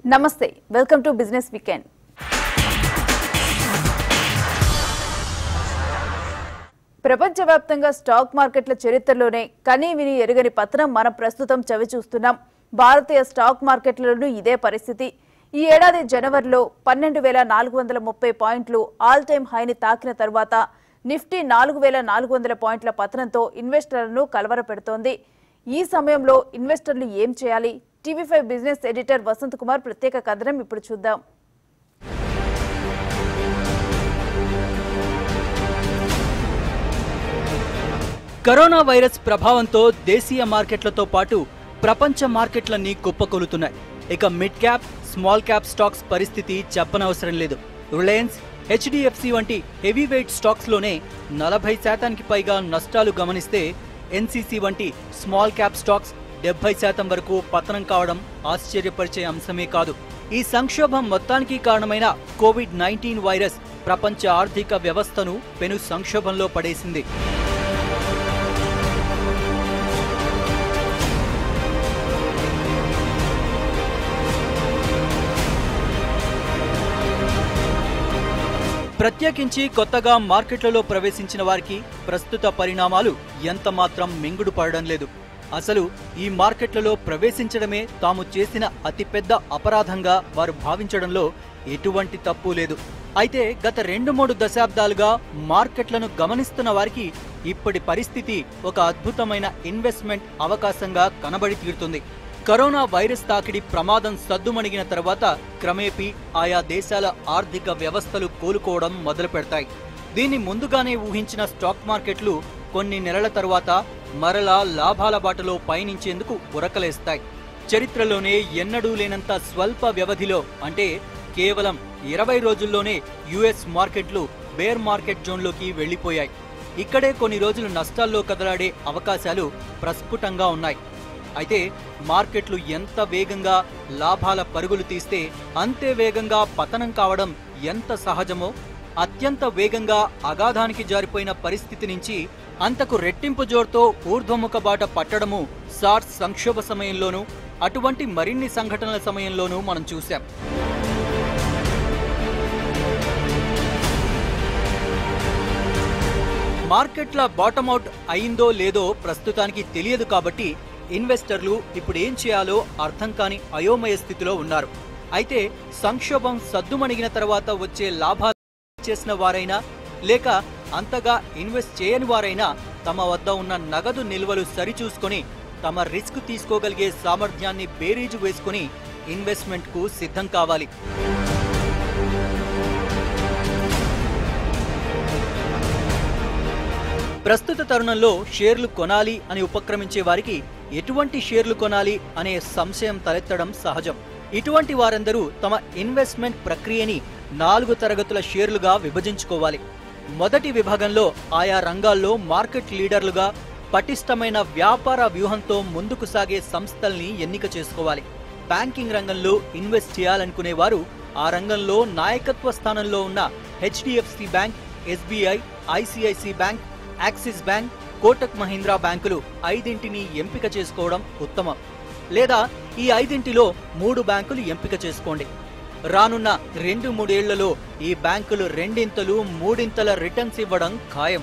నమస్తే welcome to business weekend ప్రపంచవ్యాప్తంగా stock మార్కెట్ల చరిత్రలోనే కనీ విని ఎరుగని పతనం మనం ప్రస్తుతం చవి చూస్తున్నాం భారతీయ స్టాక్ మార్కెట్లలోనూ ఇదే పరిస్థితి ఈ ఏడాది జనవరిలో పన్నెండు వేల నాలుగు వందల ముప్పై పాయింట్లు ఆల్ టైమ్ హైని తాకిన తర్వాత నిఫ్టీ నాలుగు వేల నాలుగు వందల పాయింట్ల పతనంతో ఇన్వెస్టర్లను కలవరపెడుతోంది ఈ సమయంలో ఇన్వెస్టర్లు ఏం చేయాలి TV five business editor Vasanth Kumar ప్రత్యేక కథనం ఇప్పుడు చూద్దాం కరోనా వైరస్ ప్రభావంతో దేశీయ మార్కెట్లతో పాటు ప్రపంచ మార్కెట్లన్నీ కుప్పకొలుతున్నాయి ఇక mid cap small cap stocks పరిస్థితి చెప్పనవసరం లేదు రిలయన్స్ హెచ్డిఎఫ్సి వంటి హెవీ వెయిట్ స్టాక్స్లోనే నలభై శాతానికి పైగా నష్టాలు గమనిస్తే ఎన్సీసీ వంటి స్మాల్ క్యాప్ స్టాక్స్ డెబ్బై శాతం వరకు పతనం కావడం ఆశ్చర్యపరిచే అంశమే కాదు ఈ సంక్షోభం మొత్తానికి కారణమైన కోవిడ్ నైన్టీన్ వైరస్ ప్రపంచ ఆర్థిక వ్యవస్థను పెను సంక్షోభంలో పడేసింది ప్రత్యేకించి కొత్తగా మార్కెట్లలో ప్రవేశించిన వారికి ప్రస్తుత పరిణామాలు ఎంత మాత్రం మింగుడు పడడం లేదు అసలు ఈ మార్కెట్లలో ప్రవేశించడమే తాము చేసిన అతిపెద్ద అపరాధంగా వారు భావించడంలో ఎటువంటి తప్పు లేదు అయితే గత రెండు మూడు దశాబ్దాలుగా మార్కెట్లను గమనిస్తున్న వారికి ఇప్పటి పరిస్థితి ఒక అద్భుతమైన ఇన్వెస్ట్మెంట్ అవకాశంగా కనబడి తీరుతుంది కరోనా వైరస్ తాకిడి ప్రమాదం సద్దుమణిగిన తర్వాత క్రమేపీ ఆయా దేశాల ఆర్థిక వ్యవస్థలు కోలుకోవడం మొదలు పెడతాయి దీన్ని ముందుగానే ఊహించిన స్టాక్ మార్కెట్లు కొన్ని నెలల తరువాత మరలా లాభాల బాటలో పయనించేందుకు ఉరకలేస్తాయి చరిత్రలోనే ఎన్నడూ లేనంత స్వల్ప వ్యవధిలో అంటే కేవలం ఇరవై రోజుల్లోనే యుఎస్ మార్కెట్లు బేర్ మార్కెట్ జోన్లోకి వెళ్లిపోయాయి ఇక్కడే కొన్ని రోజులు నష్టాల్లో కదలాడే అవకాశాలు ప్రస్ఫుటంగా ఉన్నాయి అయితే మార్కెట్లు ఎంత వేగంగా లాభాల పరుగులు తీస్తే అంతే వేగంగా పతనం కావడం ఎంత సహజమో అత్యంత వేగంగా అగాధానికి జారిపోయిన పరిస్థితి నుంచి అంతకు రెట్టింపు జోర్తో ఊర్ధ్వముఖ బాట పట్టడము సార్స్ సంక్షోభ సమయంలోనూ అటువంటి మరిన్ని సంఘటనల సమయంలోనూ మనం చూశాం మార్కెట్ల బాటమ్ అవుట్ అయిందో లేదో ప్రస్తుతానికి తెలియదు కాబట్టి ఇన్వెస్టర్లు ఇప్పుడు ఏం చేయాలో అర్థం కాని అయోమయ స్థితిలో ఉన్నారు అయితే సంక్షోభం సద్దుమణిగిన తర్వాత వచ్చే లాభాలు చేసిన వారైనా లేక అంతగా ఇన్వెస్ట్ చేయని వారైనా తమ వద్ద ఉన్న నగదు నిల్వలు సరిచూసుకొని తమ రిస్క్ తీసుకోగలిగే సామర్థ్యాన్ని బేరీజు వేసుకుని ఇన్వెస్ట్మెంట్కు సిద్ధం కావాలి ప్రస్తుత తరుణంలో షేర్లు కొనాలి అని ఉపక్రమించే వారికి ఎటువంటి షేర్లు కొనాలి అనే సంశయం తలెత్తడం సహజం ఇటువంటి వారందరూ తమ ఇన్వెస్ట్మెంట్ ప్రక్రియని నాలుగు తరగతుల షేర్లుగా విభజించుకోవాలి మొదటి విభాగంలో ఆయా రంగాల్లో మార్కెట్ లీడర్లుగా పటిష్టమైన వ్యాపార వ్యూహంతో ముందుకు సాగే సంస్థల్ని ఎన్నిక చేసుకోవాలి బ్యాంకింగ్ రంగంలో ఇన్వెస్ట్ చేయాలనుకునే వారు ఆ రంగంలో నాయకత్వ స్థానంలో ఉన్న HDFC bank SBI ICICI bank Axis bank Kotak Mahindra బ్యాంకులు ఐదింటిని ఎంపిక చేసుకోవడం ఉత్తమం లేదా ఈ ఐదింటిలో మూడు బ్యాంకులు ఎంపిక చేసుకోండి రానున్న రెండు మూడేళ్లలో ఈ బ్యాంకులు రెండింతలు మూడింతల రిటర్న్స్ ఇవ్వడం ఖాయం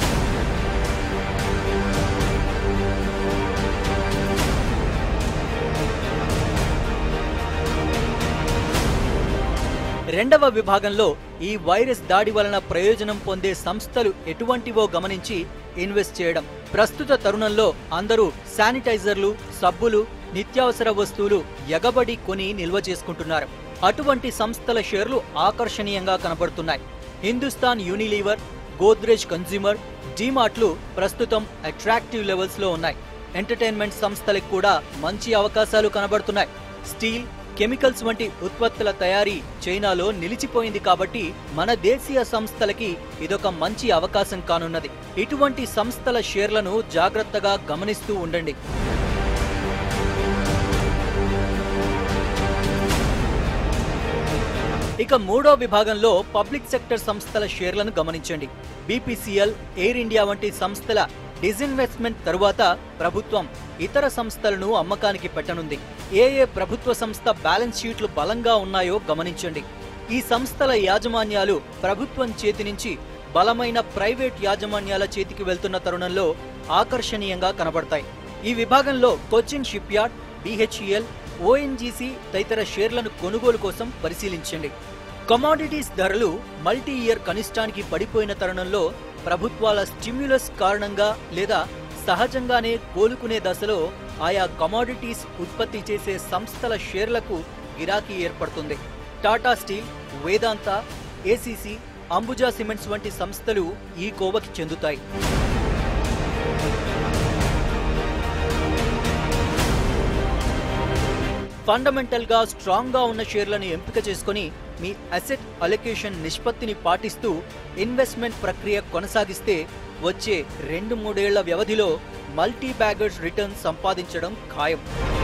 రెండవ విభాగంలో ఈ వైరస్ దాడి వలన ప్రయోజనం పొందే సంస్థలు ఎటువంటివో గమనించి ఇన్వెస్ట్ చేయడం ప్రస్తుత తరుణంలో అందరూ శానిటైజర్లు సబ్బులు నిత్యావసర వస్తువులు ఎగబడి కొని నిల్వ చేసుకుంటున్నారు అటువంటి సంస్థల షేర్లు ఆకర్షణీయంగా కనబడుతున్నాయి హిందుస్థాన్ యూనిలీవర్ గోద్రేజ్ కన్జ్యూమర్ డీమార్ట్లు ప్రస్తుతం అట్రాక్టివ్ లెవెల్స్ లో ఉన్నాయి ఎంటర్టైన్మెంట్ సంస్థలకు కూడా మంచి అవకాశాలు కనబడుతున్నాయి స్టీల్ కెమికల్స్ వంటి ఉత్పత్తుల తయారీ చైనాలో నిలిచిపోయింది కాబట్టి మన దేశీయ సంస్థలకి ఇదొక మంచి అవకాశం కానున్నది ఇటువంటి సంస్థల షేర్లను జాగ్రత్తగా గమనిస్తూ ఉండండి ఇక మూడో విభాగంలో పబ్లిక్ సెక్టర్ సంస్థల షేర్లను గమనించండి బీపీసీఎల్ ఎయిర్ ఇండియా వంటి సంస్థల డిజిన్వెస్ట్మెంట్ తరువాత ప్రభుత్వం ఇతర సంస్థలను అమ్మకానికి పెట్టనుంది ఏ ఏ ప్రభుత్వ సంస్థ బ్యాలెన్స్ షీట్లు బలంగా ఉన్నాయో గమనించండి ఈ సంస్థల యాజమాన్యాలు ప్రభుత్వం చేతి నుంచి బలమైన ప్రైవేట్ యాజమాన్యాల చేతికి వెళ్తున్న తరుణంలో ఆకర్షణీయంగా కనబడతాయి ఈ విభాగంలో Cochin ship yard BHEL ONGC తదితర షేర్లను కొనుగోలు కోసం పరిశీలించండి కమాడిటీస్ ధరలు మల్టీ ఇయర్ కనిష్టానికి పడిపోయిన తరుణంలో ప్రభుత్వాల స్టిమ్యులస్ కారణంగా లేదా సహజంగానే కోలుకునే దశలో ఆయా కమాడిటీస్ ఉత్పత్తి చేసే సంస్థల షేర్లకు గిరాకీ ఏర్పడుతుంది Tata steel Vedanta ACC Ambuja cements వంటి సంస్థలు ఈ కోవకి చెందుతాయి ఫండమెంటల్ గా స్ట్రాంగ్ గా ఉన్న షేర్లను ఎంపిక చేసుకొని మీ అసెట్ అలొకేషన్ నిష్పత్తిని పాటిస్తూ ఇన్వెస్ట్మెంట్ ప్రక్రియ కొనసాగిస్తే వచ్చే రెండు మూడేళ్ల వ్యవధిలో మల్టీ బ్యాగర్స్ రిటర్న్ సంపాదించడం ఖాయం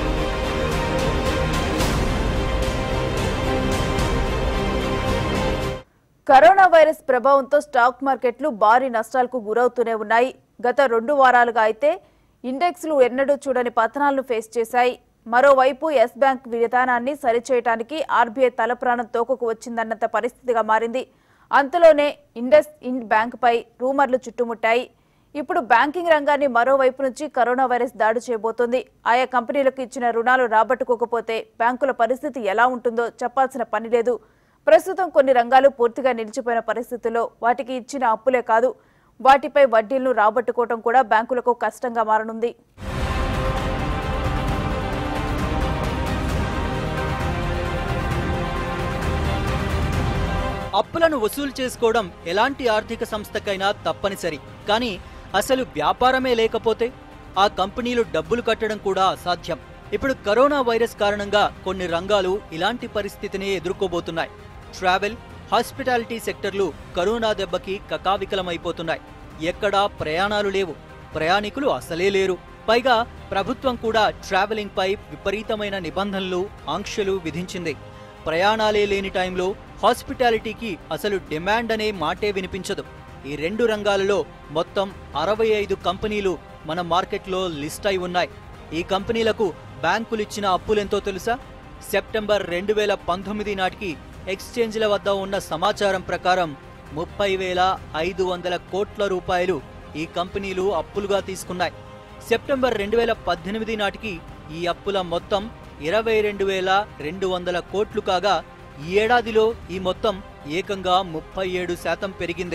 కరోనా వైరస్ ప్రభావంతో స్టాక్ మార్కెట్లు భారీ నష్టాలకు గురవుతూనే ఉన్నాయి గత రెండు వారాలుగా అయితే ఇండెక్స్లు ఎన్నడూ చూడని పతనాలను ఫేస్ చేశాయి మరోవైపు ఎస్ బ్యాంక్ విధానాన్ని సరిచేయడానికి ఆర్బీఐ తలప్రాణం తోకకు వచ్చిందన్నంత పరిస్థితిగా మారింది అంతలోనే ఇండస్ ఇండ్ బ్యాంకుపై రూమర్లు చుట్టుముట్టాయి ఇప్పుడు బ్యాంకింగ్ రంగాన్ని మరోవైపు నుంచి కరోనా వైరస్ దాడి చేయబోతోంది ఆయా కంపెనీలకు ఇచ్చిన రుణాలు రాబట్టుకోకపోతే బ్యాంకుల పరిస్థితి ఎలా ఉంటుందో చెప్పాల్సిన పని లేదు ప్రస్తుతం కొన్ని రంగాలు పూర్తిగా నిలిచిపోయిన పరిస్థితుల్లో వాటికి ఇచ్చిన అప్పులే కాదు వాటిపై వడ్డీలను రాబట్టుకోవడం కూడా బ్యాంకులకు కష్టంగా మారనుంది అప్పులను వసూలు చేసుకోవడం ఎలాంటి ఆర్థిక సంస్థకైనా తప్పనిసరి కానీ అసలు వ్యాపారమే లేకపోతే ఆ కంపెనీలు డబ్బులు కట్టడం కూడా అసాధ్యం ఇప్పుడు కరోనా వైరస్ కారణంగా కొన్ని రంగాలు ఇలాంటి పరిస్థితిని ఎదుర్కోబోతున్నాయి ట్రావెల్ హాస్పిటాలిటీ సెక్టర్లు కరోనా దెబ్బకి కకావికలమైపోతున్నాయి ఎక్కడా ప్రయాణాలు లేవు ప్రయాణికులు అసలే లేరు పైగా ప్రభుత్వం కూడా ట్రావెలింగ్ పై విపరీతమైన నిబంధనలు ఆంక్షలు విధించింది ప్రయాణాలే లేని టైంలో హాస్పిటాలిటీకి అసలు డిమాండ్ అనే మాటే వినిపించదు ఈ రెండు రంగాలలో మొత్తం అరవై ఐదు కంపెనీలు మన మార్కెట్లో లిస్ట్ అయి ఉన్నాయి ఈ కంపెనీలకు బ్యాంకులిచ్చిన అప్పులెంతో తెలుసా సెప్టెంబర్ రెండు వేల పంతొమ్మిది నాటికి ఎక్స్చేంజ్ల వద్ద ఉన్న సమాచారం ప్రకారం ముప్పై వేల ఐదు వందల కోట్ల రూపాయలు ఈ కంపెనీలు అప్పులుగా తీసుకున్నాయి సెప్టెంబర్ రెండు వేల పద్దెనిమిది నాటికి ఈ అప్పుల మొత్తం ఇరవై రెండు వేల రెండు వందల కోట్లు కాగా ఈ ఏడాదిలో ఈ మొత్తం ఏకంగా ముప్పై ఏడు శాతం పెరిగింది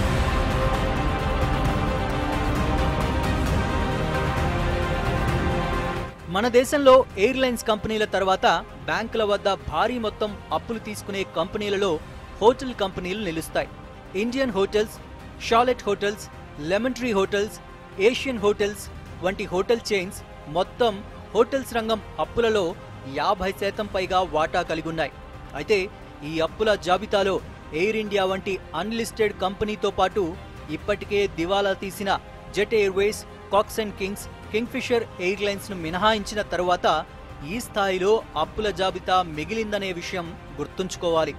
మన దేశంలో ఎయిర్లైన్స్ కంపెనీల తర్వాత బ్యాంకుల వద్ద భారీ మొత్తం అప్పులు తీసుకునే కంపెనీలలో హోటల్ కంపెనీలు నిలుస్తాయి Indian hotels Chalet hotels Lemon Tree hotels Asian hotels వంటి హోటల్ చైన్స్ మొత్తం హోటల్స్ రంగం అప్పులలో యాభై శాతం పైగా వాటా కలిగి ఉన్నాయి అయితే ఈ అప్పుల జాబితాలో ఎయిర్ ఇండియా వంటి అన్లిస్టెడ్ కంపెనీతో పాటు ఇప్పటికే దివాలా తీసిన Jet Airways Cox and Kings Kingfisher Airlines ను మినహాయించిన తరువాత ఈ స్థాయిలో అప్పుల జాబితా మిగిలిందనే విషయం గుర్తుంచుకోవాలి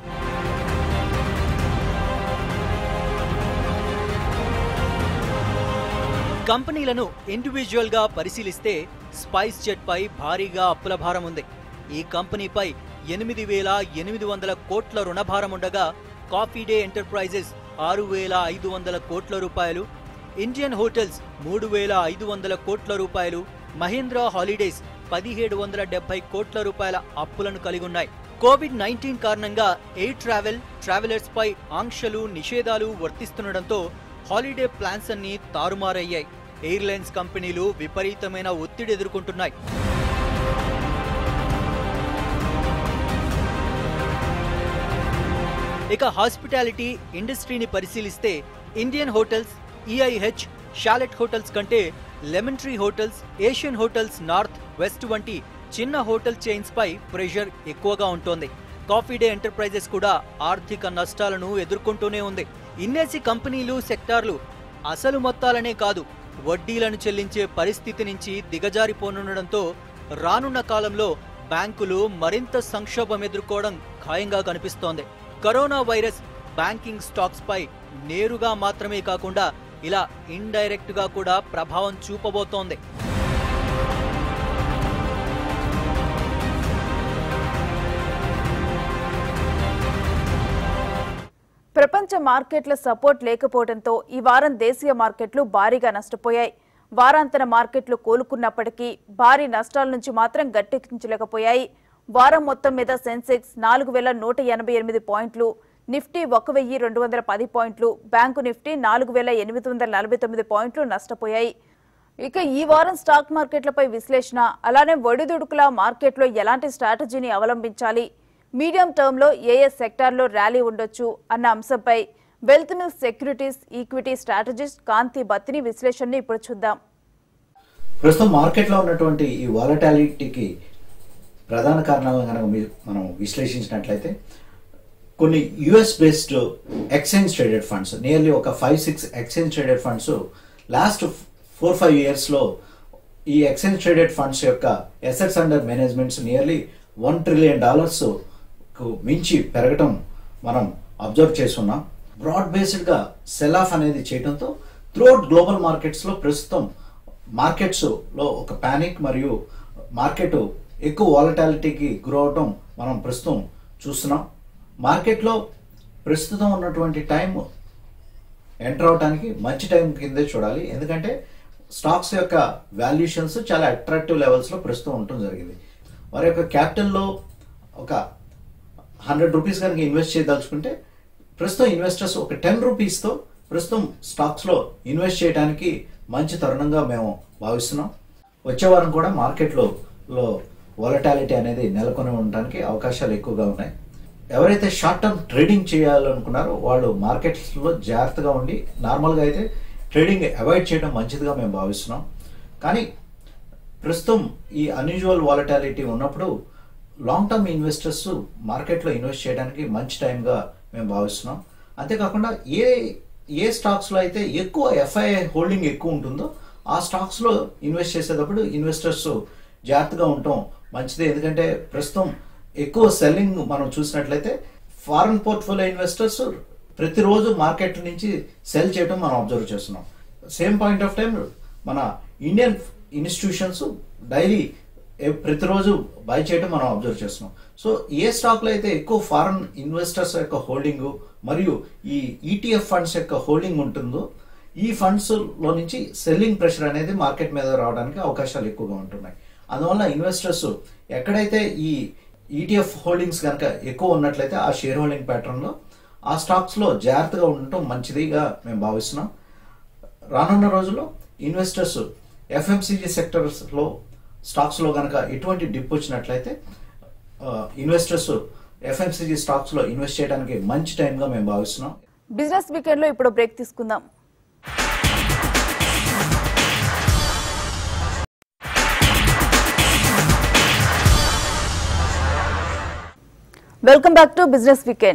కంపెనీలను ఇండివిజువల్ గా పరిశీలిస్తే స్పైస్ జెట్ పై భారీగా అప్పుల భారం ఉంది ఈ కంపెనీపై ఎనిమిది వేల ఎనిమిది వందల కోట్ల రుణభారం ఉండగా కాఫీ డే ఎంటర్ప్రైజెస్ ఆరు వేల ఐదు వందల కోట్ల రూపాయలు ఇండియన్ హోటల్స్ మూడు వేల ఐదు వందల కోట్ల రూపాయలు మహీంద్రా హాలిడేస్ పదిహేడు వందల డెబ్బై కోట్ల రూపాయల అప్పులను కలిగి ఉన్నాయి కోవిడ్ నైన్టీన్ కారణంగా ఎయిర్ ట్రావెల్ ట్రావెలర్స్ పై ఆంక్షలు నిషేధాలు వర్తిస్తుండటంతో హాలిడే ప్లాన్స్ అన్ని తారుమారయ్యాయి ఎయిర్లైన్స్ కంపెనీలు విపరీతమైన ఒత్తిడి ఎదుర్కొంటున్నాయి ఇక హాస్పిటాలిటీ ఇండస్ట్రీని పరిశీలిస్తే Indian hotels EIH Chalet hotels కంటే Lemon Tree hotels Asian hotels north west వంటి చిన్న హోటల్ చైన్స్ పై ప్రెషర్ ఎక్కువగా ఉంటోంది కాఫీ డే ఎంటర్ప్రైజెస్ కూడా ఆర్థిక నష్టాలను ఎదుర్కొంటూనే ఉంది ఇన్నేసి కంపెనీలు సెక్టార్లు అసలు మొత్తాలనే కాదు వడ్డీలను చెల్లించే పరిస్థితి నుంచి దిగజారిపోనుండడంతో రానున్న కాలంలో బ్యాంకులు మరింత సంక్షోభం ఎదుర్కోవడం ఖాయంగా కనిపిస్తోంది కరోనా వైరస్ బ్యాంకింగ్ స్టాక్స్ పై నేరుగా మాత్రమే కాకుండా ఇలా ఇండైరెక్ట్ గా కూడా ప్రభావం చూపబోతోంది మార్కెట్ల సపోర్ట్ లేకపోవడంతో ఈ వారం దేశీయ మార్కెట్లు భారీగా నష్టపోయాయి వారాంతర మార్కెట్లు కోలుకున్నప్పటికీ భారీ నష్టాల నుంచి మాత్రం గట్టెక్కించలేకపోయాయి వారం మొత్తం మీద సెన్సెక్స్ నాలుగు వేల నూట ఎనభై ఎనిమిది పాయింట్లు నిఫ్టీ ఒక వెయ్యి రెండు వందల పది పాయింట్లు బ్యాంకు నిఫ్టీ నాలుగు వేల ఎనిమిది వందల నలభై తొమ్మిది పాయింట్లు నష్టపోయాయి ఇక ఈ వారం స్టాక్ మార్కెట్లపై విశ్లేషణ అలానే ఒడిదుడుకుల మార్కెట్లో ఎలాంటి స్ట్రాటజీని అవలంబించాలి మీడియం టర్మ్లో ఏ ఏ సెక్టార్లో ర్యాలీ ఉండొచ్చు అన్న అంశంపై wealth mill securities equity strategist Kanthi Battini విశ్లేషణని ఇప్పుడు చూద్దాం ప్రస్తుతం మార్కెట్లో ఉన్నటువంటి ఈ వాలటాలిటీకి ప్రధాన కారణాలను కనుక మీ- మనం విశ్లేషించినట్లయితే కొన్ని US based exchange traded funds nearly ఒక five six exchange traded funds last four five ఇయర్స్లో ఈ ఎక్స్చేంజ్ ట్రేడెడ్ ఫండ్స్ యొక్క assets under managements nearly one trillion dollars కు మించి పెరగటం మనం అబ్జర్వ్ చేస్తున్నాం బ్రాడ్ బేస్డ్ గా సెల్ ఆఫ్ అనేది చేయడంతో త్రూఅవుట్ గ్లోబల్ మార్కెట్స్ లో ప్రస్తుతం మార్కెట్స్ లో ఒక పానిక్ మరియు మార్కెట్ ఎక్కువ వాలటాలిటీకి గురి అవటం మనం ప్రస్తుతం చూస్తున్నాం మార్కెట్లో ప్రస్తుతం ఉన్నటువంటి టైం ఎంటర్ అవడానికి మంచి టైం కిందే చూడాలి ఎందుకంటే స్టాక్స్ యొక్క వాల్యుయేషన్స్ చాలా అట్రాక్టివ్ లెవెల్స్ లో ప్రస్తుతం ఉండటం జరిగింది వారి యొక్క క్యాపిటల్లో ఒక హండ్రెడ్ రూపీస్ కనుక ఇన్వెస్ట్ చేయదలుచుకుంటే ప్రస్తుతం ఇన్వెస్టర్స్ ఒక టెన్ రూపీస్తో ప్రస్తుతం స్టాక్స్లో ఇన్వెస్ట్ చేయడానికి మంచి తరుణంగా మేము భావిస్తున్నాం వచ్చే వారం కూడా మార్కెట్లో లో వాలటాలిటీ అనేది నెలకొని ఉండడానికి అవకాశాలు ఎక్కువగా ఉన్నాయి ఎవరైతే షార్ట్ టర్మ్ ట్రేడింగ్ చేయాలనుకున్నారో వాళ్ళు మార్కెట్స్లో జాగ్రత్తగా ఉండి నార్మల్గా అయితే ట్రేడింగ్ అవాయిడ్ చేయడం మంచిదిగా మేము భావిస్తున్నాం కానీ ప్రస్తుతం ఈ అన్యూజువల్ వాలటాలిటీ ఉన్నప్పుడు లాంగ్ టర్మ్ ఇన్వెస్టర్స్ మార్కెట్లో ఇన్వెస్ట్ చేయడానికి మంచి టైంగా మేము భావిస్తున్నాం అంతేకాకుండా ఏ ఏ స్టాక్స్లో అయితే ఎక్కువ ఎఫ్ఐఐ హోల్డింగ్ ఎక్కువ ఉంటుందో ఆ స్టాక్స్లో ఇన్వెస్ట్ చేసేటప్పుడు ఇన్వెస్టర్స్ జాగ్రత్తగా ఉండటం మంచిదే ఎందుకంటే ప్రస్తుతం ఎక్కువ సెల్లింగ్ మనం చూసినట్లయితే ఫారెన్ పోర్ట్ఫోలియో ఇన్వెస్టర్స్ ప్రతిరోజు మార్కెట్ నుంచి సెల్ చేయడం మనం అబ్జర్వ్ చేస్తున్నాం సేమ్ పాయింట్ ఆఫ్ టైం మన ఇండియన్ ఇన్స్టిట్యూషన్స్ డైలీ ఏ- ప్రతిరోజు బై చేయడం మనం అబ్జర్వ్ చేస్తున్నాం సో ఏ స్టాక్ లో అయితే ఎక్కువ ఫారెన్ ఇన్వెస్టర్స్ యొక్క హోల్డింగ్ మరియు ఈ ఈటీఎఫ్ ఫండ్స్ యొక్క హోల్డింగ్ ఉంటుందో ఈ ఫండ్స్ లో నుంచి సెల్లింగ్ ప్రెషర్ అనేది మార్కెట్ మీద రావడానికి అవకాశాలు ఎక్కువగా ఉంటున్నాయి అందువల్ల ఇన్వెస్టర్స్ ఎక్కడైతే ఈ ఈటీఎఫ్ హోల్డింగ్స్ కనుక ఎక్కువ ఉన్నట్లయితే ఆ షేర్ హోల్డింగ్ ప్యాటర్న్ లో ఆ స్టాక్స్ లో జాగ్రత్తగా ఉండటం మంచిదిగా మేము భావిస్తున్నాం రానున్న రోజుల్లో ఇన్వెస్టర్స్ ఎఫ్ఎంసీజీ సెక్టర్స్ లో స్టాక్స్ లో కనుక ఎటువంటి డిప్ వచ్చినట్లయితే ఇన్వెస్టర్స్ ఎఫ్ఎంసీజీ స్టాక్స్ లో ఇన్వెస్ట్ చేయడానికి మంచి టైంగా మేము భావిస్తున్నాం బిజినెస్ వీకెండ్ లో ఇప్పుడు బ్రేక్ తీసుకుందాం welcome back to business weekend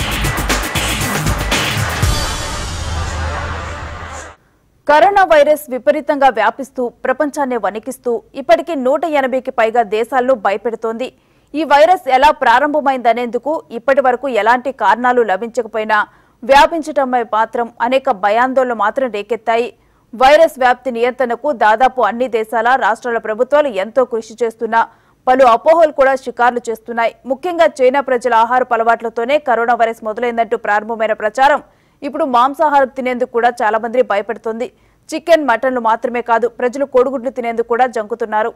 corona virus విపరీతంగా వ్యాపిస్తూ ప్రపంచాన్ని వణికిస్తూ ఇప్పటికీ నూట ఎనభైకి పైగా దేశాలను భయపెడుతోంది ఈ వైరస్ ఎలా ప్రారంభమైందనేందుకు ఇప్పటి వరకు ఎలాంటి కారణాలు లభించకపోయినా వ్యాపించటంపై మాత్రం అనేక భయాందోళనలు మాత్రం రేకెత్తాయి వైరస్ వ్యాప్తి నియంత్రణకు దాదాపు అన్ని దేశాల రాష్ట్రాల ప్రభుత్వాలు ఎంతో కృషి చేస్తున్నా పలు అపోహలు కూడా షికార్లు చేస్తున్నాయి ముఖ్యంగా చైనా ప్రజల ఆహారపు అలవాట్లతోనే కరోనా వైరస్ మొదలైందంటూ ప్రారంభమైన ప్రచారం ఇప్పుడు మాంసాహారం తినేందుకు కూడా చాలా మంది భయపెడుతోంది చికెన్ మటన్లు మాత్రమే కాదు ప్రజలు కోడిగుడ్లు తినేందుకు కూడా జంకుతున్నారు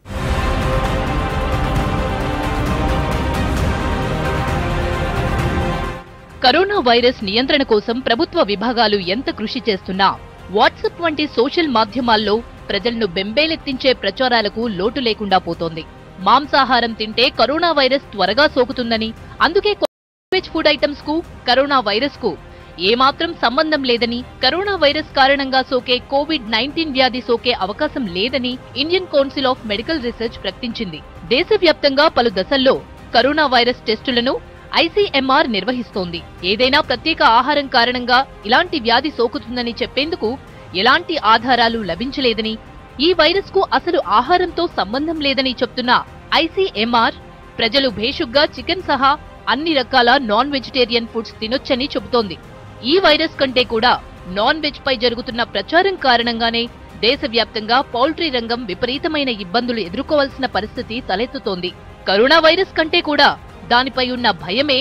కరోనా వైరస్ నియంత్రణ కోసం ప్రభుత్వ విభాగాలు ఎంత కృషి చేస్తున్నా వాట్సాప్ వంటి సోషల్ మాధ్యమాల్లో ప్రజలను బెంబేలెత్తించే ప్రచారాలకు లోటు లేకుండా పోతోంది మాంసాహారం తింటే కరోనా వైరస్ త్వరగా సోకుతుందని అందుకే వెజ్ ఫుడ్ ఐటమ్స్ కు కరోనా వైరస్ కు ఏమాత్రం సంబంధం లేదని కరోనా వైరస్ కారణంగా సోకే కోవిడ్ నైన్టీన్ వ్యాధి సోకే అవకాశం లేదని Indian Council of Medical Research ప్రకటించింది దేశవ్యాప్తంగా పలు దశల్లో కరోనా వైరస్ టెస్టులను ఐసీఎంఆర్ నిర్వహిస్తోంది ఏదైనా ప్రత్యేక ఆహారం కారణంగా ఇలాంటి వ్యాధి సోకుతుందని చెప్పేందుకు ఎలాంటి ఆధారాలు లభించలేదని ఈ వైరస్ కు అసలు ఆహారంతో సంబంధం లేదని చెప్తున్న ఐసీఎంఆర్ ప్రజలు భేషుగ్గా చికెన్ సహా అన్ని రకాల నాన్ వెజిటేరియన్ ఫుడ్స్ తినొచ్చని చెబుతోంది ఈ వైరస్ కంటే కూడా నాన్ వెజ్ పై జరుగుతున్న ప్రచారం కారణంగానే దేశవ్యాప్తంగా పౌల్ట్రీ రంగం విపరీతమైన ఇబ్బందులు ఎదుర్కోవాల్సిన పరిస్థితి తలెత్తుతోంది కరోనా వైరస్ కంటే కూడా దానిపై ఉన్న భయమే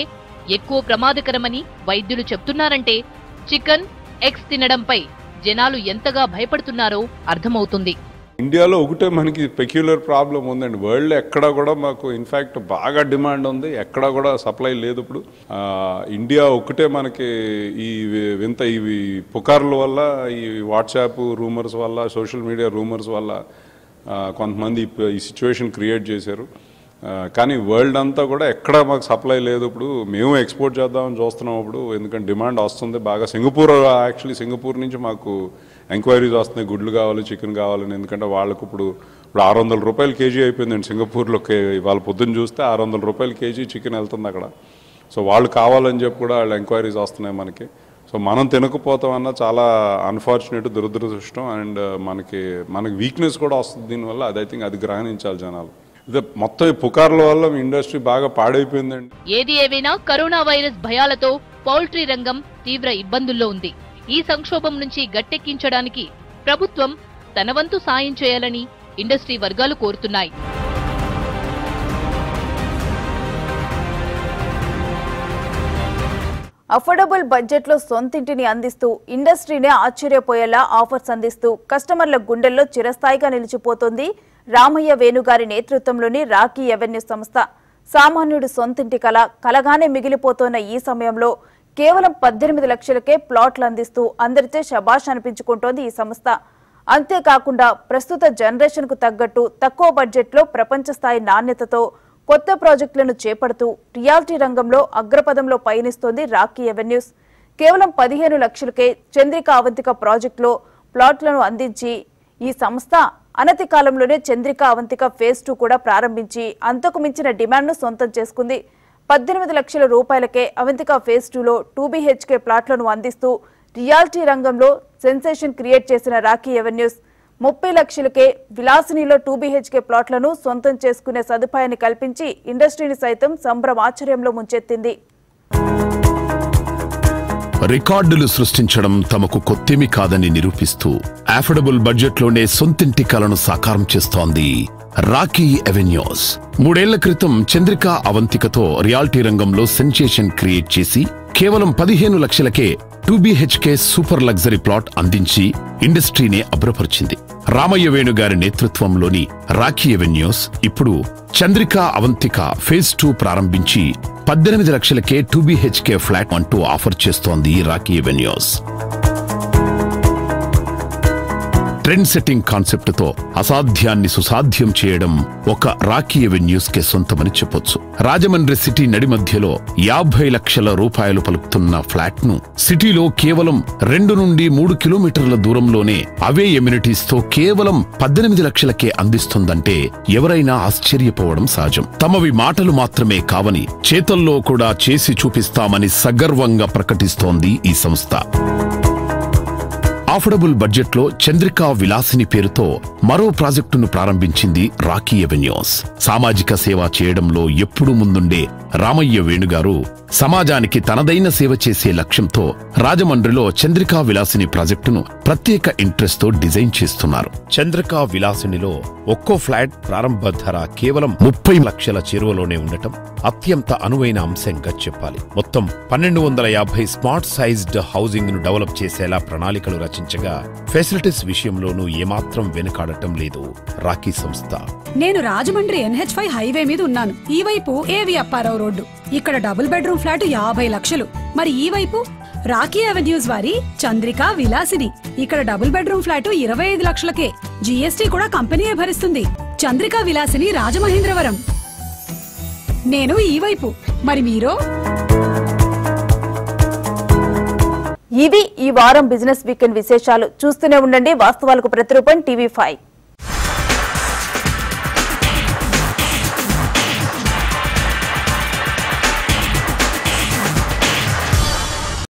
ఎక్కువ ప్రమాదకరమని వైద్యులు చెప్తున్నారంటే చికెన్ ఎగ్స్ తినడంపై జనాలు ఎంతగా భయపడుతున్నారో అర్థమవుతుంది ఇండియాలో ఒకటే మనకి పెక్యులర్ ప్రాబ్లం ఉందండి వరల్డ్ ఎక్కడా కూడా మాకు ఇన్ఫ్యాక్ట్ బాగా డిమాండ్ ఉంది ఎక్కడా కూడా సప్లై లేదు ఇప్పుడు ఆ, ఇండియా ఒకటే మనకి ఈ వి- వింత ఇవి పుకార్ల వల్ల ఈ వాట్సాప్ రూమర్స్ వల్ల సోషల్ మీడియా రూమర్స్ వల్ల ఆ, కొంతమంది ఈ- ఈ సిచ్యువేషన్ క్రియేట్ చేశారు ఆ, కానీ వరల్డ్ అంతా కూడా ఎక్కడా మాకు సప్లై లేదు ఇప్పుడు మేము ఎక్స్పోర్ట్ చేద్దామని చూస్తున్నాం ఇప్పుడు ఎందుకంటే డిమాండ్ వస్తుంది బాగా సింగపూర్ యాక్చువల్లీ సింగపూర్ నుంచి మాకు ఎంక్వైరీస్ వస్తున్నాయి గుడ్లు కావాలి చికెన్ కావాలని ఎందుకంటే వాళ్ళకు ఇప్పుడు ఇప్పుడు ఆరు వందల రూపాయలు కేజీ అయిపోయిందండి సింగపూర్లో కే వాళ్ళ పొద్దున్న చూస్తే ఆరు వందల రూపాయలు కేజీ చికెన్ వెళ్తుంది అక్కడ సో వాళ్ళు కావాలని చెప్పి కూడా వాళ్ళు ఎంక్వైరీస్ వస్తున్నాయి మనకి సో మనం తినకపోతాం అన్న చాలా అన్ఫార్చునేట్ దురదృష్టం అండ్ మనకి మనకి వీక్నెస్ కూడా వస్తుంది దీనివల్ల అది ఐ థింక్ అది గ్రహణించాలి జనాలు ఇదే మొత్తం ఈ పుకార్ల వల్ల ఇండస్ట్రీ బాగా పాడైపోయిందండి ఏది ఏవైనా కరోనా వైరస్ భయాలతో పౌల్ట్రీ రంగం తీవ్ర ఇబ్బందుల్లో ఉంది ఈ సంక్షోభం నుంచి గట్టెక్కించడానికి ప్రభుత్వం తన వంతు సాయం చేయాలని ఇండస్ట్రీ వర్గాలు కోరుతున్నాయి అఫోర్డబుల్ బడ్జెట్లో సొంతింటిని అందిస్తూ ఇండస్ట్రీనే ఆశ్చర్యపోయేలా ఆఫర్స్ అందిస్తూ కస్టమర్ల గుండెల్లో చిరస్థాయిగా నిలిచిపోతోంది రామయ్య వేణుగారి నేతృత్వంలోని రాకీ ఎవెన్యూ సంస్థ సామాన్యుడి సొంతింటి కల కలగానే మిగిలిపోతోన్న ఈ సమయంలో కేవలం పద్దెనిమిది లక్షలకే ప్లాట్లు అందిస్తూ అందరిచే శబాష్ అనిపించుకుంటోంది ఈ సంస్థ అంతేకాకుండా ప్రస్తుత జనరేషన్కు తగ్గట్టు తక్కువ బడ్జెట్లో ప్రపంచ స్థాయి నాణ్యతతో కొత్త ప్రాజెక్టులను చేపడుతూ రియాలిటీ రంగంలో అగ్రపదంలో పయనిస్తోంది రాకీ ఎవెన్యూస్ కేవలం పదిహేను లక్షలకే చంద్రిక అవంతిక ప్రాజెక్టులో ప్లాట్లను అందించి ఈ సంస్థ అనతి కాలంలోనే చంద్రిక అవంతిక ఫేజ్ టూ కూడా ప్రారంభించి అంతకు మించిన డిమాండ్ను సొంతం చేసుకుంది పద్దెనిమిది లక్షల రూపాయలకే అవంతిక ఫేజ్ టూలో టూ బీహెచ్కే ప్లాట్లను అందిస్తూ రియాలిటీ రంగంలో సెన్సేషన్ క్రియేట్ చేసిన రాకీ ఎవెన్యూస్ ముప్పై లక్షలకే విలాసినిలో టూ బీహెచ్కే ప్లాట్లను సొంతం చేసుకునే సదుపాయాన్ని కల్పించి ఇండస్ట్రీని సైతం సంభ్రమాశ్చర్యంలో ముంచెత్తింది రికార్డులు సృష్టించడం తమకు కొత్తేమి కాదని నిరూపిస్తూ అఫోర్డబుల్ బడ్జెట్లోనే సొంతింటి కలను సాకారం చేస్తోంది రాకీ అవెన్యూస్ మూడేళ్ల క్రితం చంద్రిక అవంతికతో రియాలిటీ రంగంలో సెన్సేషన్ క్రియేట్ చేసి కేవలం పదిహేను లక్షలకే two BHK super luxury plot అందించి ఇండస్ట్రీనే అభ్రపరిచింది రామయ్య వేణు గారి నేతృత్వంలోని రాఖీ ఎవెన్యూస్ ఇప్పుడు చంద్రిక అవంతిక ఫేజ్ టూ ప్రారంభించి పద్దెనిమిది లక్షలకే టూ బీహెచ్కే ఫ్లాట్ అంటూ ఆఫర్ చేస్తోంది Rocky Avenues trend setting concept తో అసాధ్యాన్ని సుసాధ్యం చేయడం ఒక రాకీ ఎవెన్యూస్ కే సొంతమని చెప్పొచ్చు రాజమండ్రి సిటీ నడి మధ్యలో యాభై లక్షల రూపాయలు పలుకుతున్న ఫ్లాట్ ను సిటీలో కేవలం రెండు నుండి మూడు కిలోమీటర్ల దూరంలోనే అవే ఎమ్యూనిటీస్ తో కేవలం పద్దెనిమిది లక్షలకే అందిస్తుందంటే ఎవరైనా ఆశ్చర్యపోవడం సహజం తమవి మాటలు మాత్రమే కావని చేతల్లో కూడా చేసి చూపిస్తామని సగర్వంగా ప్రకటిస్తోంది ఈ సంస్థ అఫోర్డబుల్ బడ్జెట్లో చంద్రికా విలాసిని పేరుతో మరో ప్రాజెక్టును ప్రారంభించింది రాకీ ఎవెన్యూస్ సామాజిక సేవ చేయడంలో ఎప్పుడూ ముందుండే రామయ్య వేణుగారు సమాజానికి తనదైన సేవ చేసే లక్ష్యంతో రాజమండ్రిలో చంద్రికా విలాసిని ప్రాజెక్టును ప్రత్యేక ఇంట్రెస్ట్ తో డిజైన్ చేస్తున్నారు చంద్రికా విలాసినిలో ఒక్కో ఫ్లాట్ ప్రారంభ ధర కేవలం ముప్పై లక్షల చేరువలోనే ఉండటం అత్యంత అనువైన అంశంగా చెప్పాలి మొత్తం పన్నెండు వందల యాభై స్మార్ట్ సైజ్డ్ హౌసింగ్ ను డెవలప్ చేసేలా ప్రణాళికలు రచించగా ఫెసిలిటీస్ విషయంలోనూ ఏమాత్రం వెనుకాడటం లేదు రాకీ సంస్థ నేను రాజమండ్రి ఎన్హెచ్ ఫైవ్ హైవే మీద ఉన్నాను ఈ వైపు ఏవి అప్పారావు రోడ్డు ఇక్కడ డబుల్ బెడ్రూమ్ ఫ్లాట్ యాభై లక్షలు మరి ఈ వైపు రాకీ అవెన్యూస్ వారి చంద్రిక విలాసిని ఇక్కడ డబుల్ బెడ్రూమ్ ఫ్లాట్ ఇరవై ఐదు లక్షలకే జీఎస్టీ కూడా కంపెనీయే భరిస్తుంది చంద్రిక విలాసిని రాజమహేంద్రవరం నేను ఈ వైపు మరి మీరు ఇవి ఈ వారం బిజినెస్ వీకెండ్ విశేషాలు చూస్తూనే ఉండండి వాస్తవాలకు ప్రతిరూపం టీవీ ఫైవ్